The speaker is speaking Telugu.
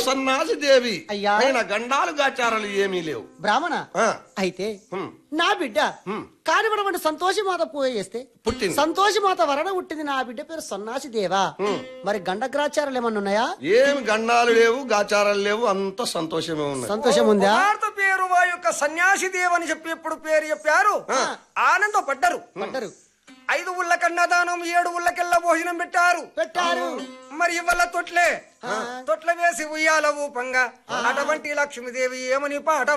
సన్నాసి దేవి అయ్యా. అయిన గండాలు గాచారాలు ఏమీ లేవు బ్రాహ్మణ ఆ, అయితే హ్మ్. నా బిడ్డ హ్మ్. కానివ్వడం సంతోషమాత పోయి చేస్తే పుట్టింది. సంతోషమాత వరణ పుట్టింది నా బిడ్డ పేరు సన్నాసి దేవా మరి గండగ్రాచారాలు ఏమన్నా ఉన్నాయా ఏమి గండాలు లేవు గాచారాలు లేవు అంత సంతోషమే ఉన్నది సంతోషం ఉందా కుమార్తె పేరు మా యొక్క సన్యాసి దేవ్ అని చెప్పి ఎప్పుడు పేరు చెప్పారు ఆనందపడ్డరు పడ్డరు ఐదు ఉళ్ళ కన్నదానం ఏడు ఉళ్ళకెళ్ళ భోజనం పెట్టారు పెట్టారు మరి ఇవాళ తొట్లే తొట్ల వేసి ఉయ్యాల ఊపంగా అటువంటి లక్ష్మీదేవి ఏమని పాట